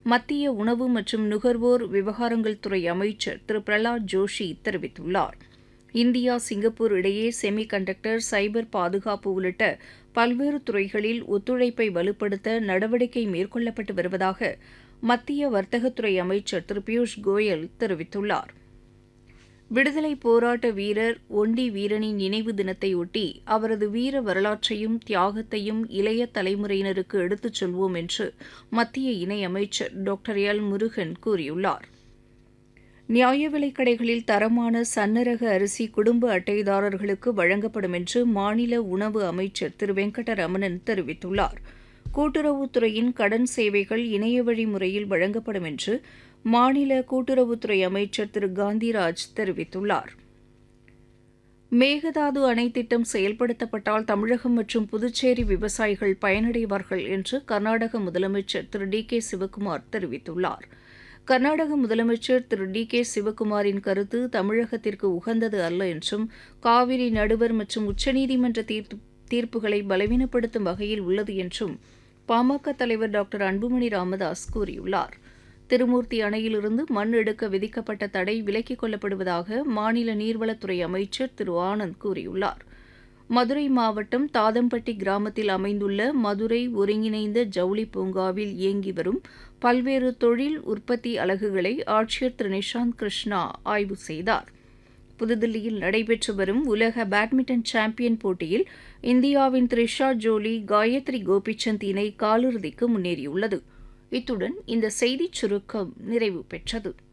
மத்திய உணவு மற்றும் நுகர்வோர் விவகாரங்கள் துறை அமைச்சர் திரு பிரகலாத் ஜோஷி தெரிவித்துள்ளார் இந்தியா சிங்கப்பூர் இடையே செமி கண்டக்டர் சைபர் பாதுகாப்பு உள்ளிட்ட பல்வேறு துறைகளில் ஒத்துழைப்பை வலுப்படுத்த நடவடிக்கை மேற்கொள்ளப்பட்டு வருவதாக மத்திய வர்த்தகத்துறை அமைச்சர் திரு பியூஷ் கோயல் தெரிவித்துள்ளார் விடுதலை போராட்ட வீரர் ஒண்டி வீரனின் நினைவு தினத்தையொட்டி அவரது வீர வரலாற்றையும் தியாகத்தையும் இளைய தலைமுறையினருக்கு எடுத்துச் சொல்வோம் என்று மத்திய இணையமைச்சர் டாக்டர் எல் முருகன் கூறியுள்ளார் நியாய விலைக் கடைகளில் தரமான சன்னரக அரிசி குடும்ப அட்டைதாரர்களுக்கு வழங்கப்படும் என்று மாநில உணவு அமைச்சர் திரு வெங்கடரமணன் தெரிவித்துள்ளார் கூட்டுறவுத்துறையின் கடன் சேவைகள் இணையவழி முறையில் வழங்கப்படும் என்று மாநில கூட்டுறவுத்துறை அமைச்சர் திரு காந்திராஜ் தெரிவித்துள்ளார் மேகதாது அணை திட்டம் செயல்படுத்தப்பட்டால் தமிழகம் மற்றும் புதுச்சேரி விவசாயிகள் பயனடைவார்கள் என்று கர்நாடக முதலமைச்சர் திரு டி கே சிவக்குமார் தெரிவித்துள்ளார் கர்நாடக முதலமைச்சர் திரு டி கே சிவக்குமாரின் கருத்து தமிழகத்திற்கு உகந்தது அல்ல என்றும் காவிரி நடுவர் மற்றும் உச்சநீதிமன்ற தீர்ப்புகளை பலவீனப்படுத்தும் வகையில் உள்ளது என்றும் பாமக தலைவர் டாக்டர் அன்புமணி ராமதாஸ் கூறியுள்ளார் திருமூர்த்தி அணையிலிருந்து மண் எடுக்க விதிக்கப்பட்ட தடை விலக்கிக் கொள்ளப்படுவதாக மாநில நீர்வளத்துறை அமைச்சர் திரு ஆனந்த் கூறியுள்ளார் மதுரை மாவட்டம் தாதம்பட்டி கிராமத்தில் அமைந்துள்ள மதுரை ஒருங்கிணைந்த ஜவுளி பூங்காவில் இயங்கி வரும் பல்வேறு தொழில் உற்பத்தி அலகுகளை ஆட்சியர் திரு நிஷாந்த் கிருஷ்ணா ஆய்வு செய்தார் புதுதில்லியில் நடைபெற்று வரும் உலக பேட்மிண்டன் சாம்பியன் போட்டியில் இந்தியாவின் த்ரிஷா ஜோலி காயத்ரி கோபிச்சந்த் இணை காலிறுதிக்கு முன்னேறியுள்ளது இத்துடன் இந்த செய்திச் சுருக்கம் நிறைவு பெற்றது